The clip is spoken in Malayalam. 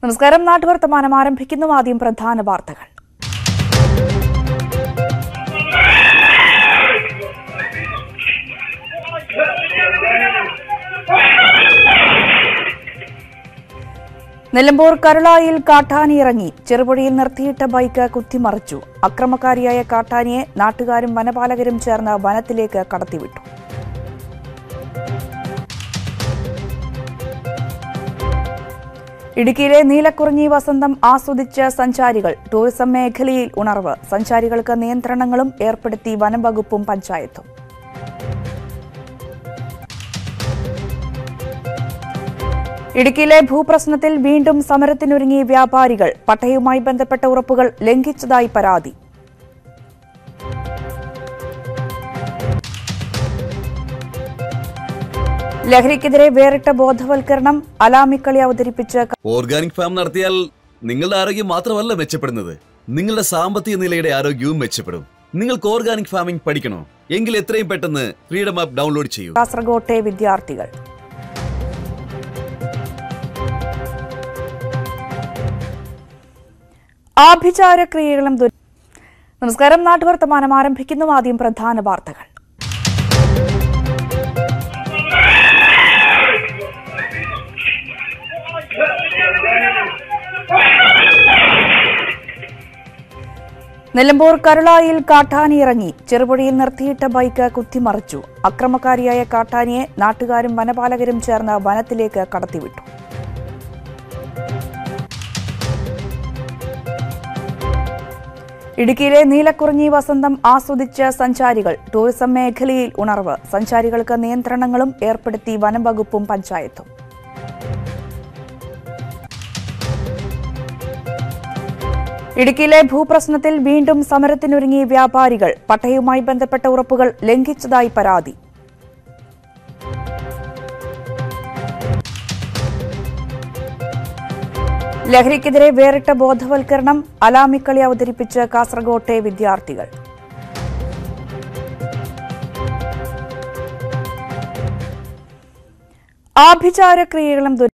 നമസ്കാരം നാട്ടുവർത്തമാനം ആരംഭിക്കുന്നു ആദ്യം പ്രധാന വാർത്തകൾ നിലമ്പൂർ കരുളായിൽ കാട്ടാനി ഇറങ്ങി ചെറുപുഴയിൽ നിർത്തിയിട്ട ബൈക്ക് കുത്തിമറിച്ചു അക്രമകാരിയായ കാട്ടാനിയെ നാട്ടുകാരും വനപാലകരും ചേർന്ന് വനത്തിലേക്ക് കടത്തിവിട്ടു ഇടുക്കിയിലെ നീലക്കുറിഞ്ഞി വസന്തം ആസ്വദിച്ച സഞ്ചാരികൾ ടൂറിസം മേഖലയിൽ ഉണർവ് സഞ്ചാരികൾക്ക് നിയന്ത്രണങ്ങളും ഏർപ്പെടുത്തി വനം വകുപ്പും പഞ്ചായത്തും ഇടുക്കിയിലെ ഭൂപ്രശ്നത്തിൽ വീണ്ടും സമരത്തിനൊരുങ്ങി വ്യാപാരികൾ പട്ടയവുമായി ബന്ധപ്പെട്ട ഉറപ്പുകൾ ലംഘിച്ചതായി പരാതി ലഹരിക്കെതിരെ വേറിട്ട ബോധവൽക്കരണം അലാമിക്കളി അവതരിപ്പിച്ച് ഓർഗാനിക് ഫാം നടത്തിയാൽ നിങ്ങളുടെ ആരോഗ്യം മാത്രമല്ല മെച്ചപ്പെടുന്നത് നിങ്ങളുടെ സാമ്പത്തിക നിലയുടെ ആരോഗ്യവും മെച്ചപ്പെടും നിങ്ങൾക്ക് ഓർഗാനിക് ഫാമിംഗ് പഠിക്കണോ എങ്കിൽ എത്രയും പെട്ടെന്ന് ഫ്രീഡം ആപ്പ് ഡൗൺലോഡ് ചെയ്യൂ കാസർകോട്ടെ വിദ്യാർത്ഥികൾ ആഭിചാരക്രിയകളും ദുര- നമസ്കാരം നാട്ടുവർത്തമാനം ആരംഭിക്കുന്നു ആദ്യം പ്രധാന വാർത്തകൾ നിലമ്പൂർ കരുളായിൽ കാട്ടാനി ഇറങ്ങി ചെറുപുഴയിൽ നിർത്തിയിട്ട ബൈക്ക് കുത്തിമറിച്ചു അക്രമകാരിയായ കാട്ടാനിയെ നാട്ടുകാരും വനപാലകരും ചേർന്ന് വനത്തിലേക്ക് കടത്തിവിട്ടു ഇടുക്കിയിലെ നീലക്കുറിഞ്ഞി വസന്തം ആസ്വദിച്ച സഞ്ചാരികൾ ടൂറിസം മേഖലയിൽ ഉണർവ് സഞ്ചാരികൾക്ക് നിയന്ത്രണങ്ങളും ഏർപ്പെടുത്തി വനം വകുപ്പും പഞ്ചായത്തും ഇടുക്കിയിലെ ഭൂപ്രശ്നത്തിൽ വീണ്ടും സമരത്തിനൊരുങ്ങി വ്യാപാരികൾ പട്ടയവുമായി ബന്ധപ്പെട്ട ഉറപ്പുകൾ ലംഘിച്ചതായി പരാതി ലഹരിക്കെതിരെ വേറിട്ട ബോധവൽക്കരണം അലാമിക്കളി അവതരിപ്പിച്ച് കാസർകോട്ടെ വിദ്യാർത്ഥികൾ ആഭിചാരക്രിയകളും ദുര-